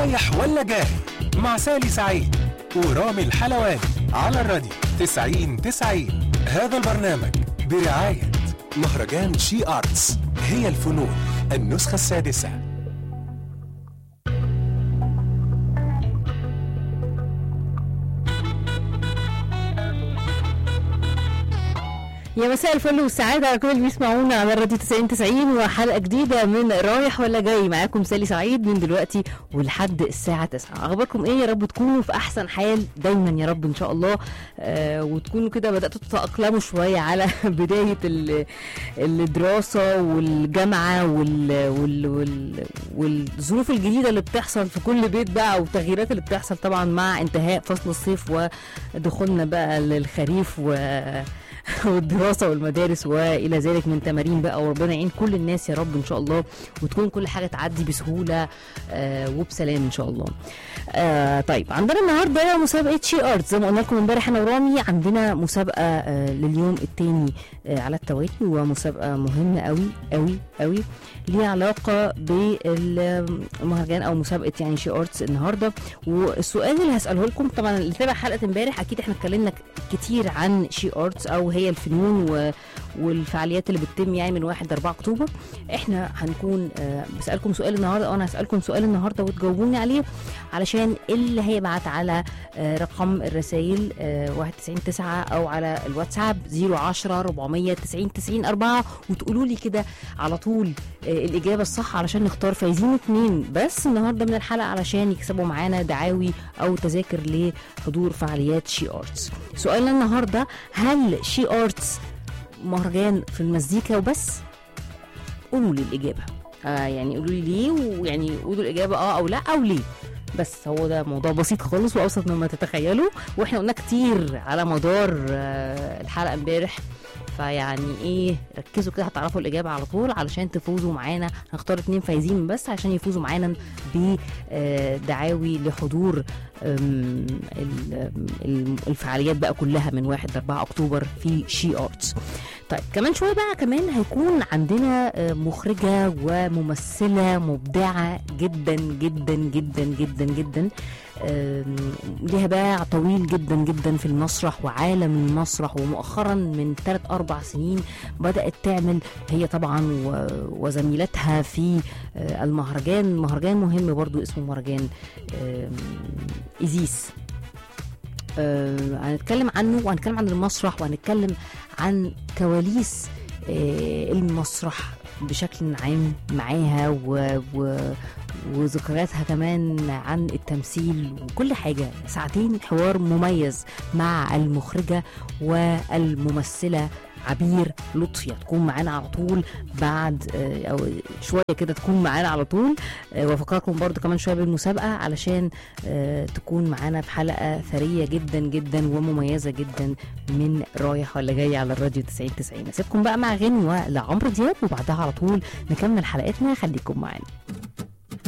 رايح ولا جاي مع سالي سعيد ورامي الحلواني على الراديو 90 90 هذا البرنامج برعاية مهرجان شي أرتس هي الفنون النسخة السادسة يا مساء الفل والسعادة على كل اللي بيسمعونا على الراديو 90 90 وحلقة جديدة من رايح ولا جاي معاكم سالي سعيد من دلوقتي ولحد الساعة 9 أخباركم إيه يا رب تكونوا في أحسن حال دايما يا رب إن شاء الله آه وتكونوا كده بدأتوا تتأقلموا شوية على بداية ال- الدراسة والجامعة وال وال وال والظروف الجديدة اللي بتحصل في كل بيت بقى والتغييرات اللي بتحصل طبعا مع انتهاء فصل الصيف ودخولنا بقى للخريف و والدراسة والمدارس وإلى ذلك من تمارين بقى وربنا يعين كل الناس يا رب إن شاء الله وتكون كل حاجة تعدي بسهولة آه وبسلام إن شاء الله آه طيب عندنا النهاردة مسابقة شي أرت زي ما قلنا لكم امبارح أنا ورامي عندنا مسابقة آه لليوم التاني آه على التوالي ومسابقة مهمة قوي قوي قوي ليها علاقة بالمهرجان أو مسابقة يعني شي أرتس النهاردة والسؤال اللي هسأله لكم طبعا اللي تابع حلقة امبارح أكيد احنا اتكلمنا كتير عن شي أرتس أو هي الفنون و والفعاليات اللي بتتم يعني من 1 ل 4 اكتوبر احنا هنكون آه بسالكم سؤال النهارده او انا هسالكم سؤال النهارده وتجاوبوني عليه علشان اللي هيبعت على آه رقم الرسائل آه 199 او على الواتساب 010 490 90 4 وتقولوا لي كده على طول آه الاجابه الصح علشان نختار فايزين اتنين بس النهارده من الحلقه علشان يكسبوا معانا دعاوي او تذاكر لحضور فعاليات شي ارتس سؤالنا النهارده هل شي ارتس مهرجان في المزيكا وبس قولوا لي الاجابه آه يعني قولوا لي ليه ويعني قولوا الاجابه اه او لا او ليه بس هو ده موضوع بسيط خالص وابسط مما تتخيلوا واحنا قلنا كتير على مدار آه الحلقه امبارح فيعني ايه ركزوا كده هتعرفوا الاجابه على طول علشان تفوزوا معانا هنختار اتنين فايزين بس عشان يفوزوا معانا بدعاوي لحضور أم، ال- ال- الفعاليات بقى كلها من 1 ل 4 اكتوبر في شي ارتس طيب كمان شويه بقى كمان هيكون عندنا آه، مخرجه وممثله مبدعه جدا جدا جدا جدا جدا آم، ليها باع طويل جدا جدا في المسرح وعالم المسرح ومؤخرا من 3 4 سنين بدات تعمل هي طبعا و- وزميلتها في آه، المهرجان مهرجان مهم برضو اسمه مهرجان آم، ايزيس آه، هنتكلم عنه وهنتكلم عن المسرح وهنتكلم عن كواليس آه، المسرح بشكل عام معاها و... و... وذكرياتها كمان عن التمثيل وكل حاجة ساعتين حوار مميز مع المخرجة والممثلة عبير لطفي هتكون معانا على طول بعد آه، او شويه كده تكون معانا على طول آه، وافكركم برضو كمان شويه بالمسابقه علشان آه، تكون معانا في حلقه ثريه جدا جدا ومميزه جدا من رايح ولا جاي على الراديو 90 90 اسيبكم بقى مع غنوه لعمرو دياب وبعدها على طول نكمل حلقتنا خليكم معانا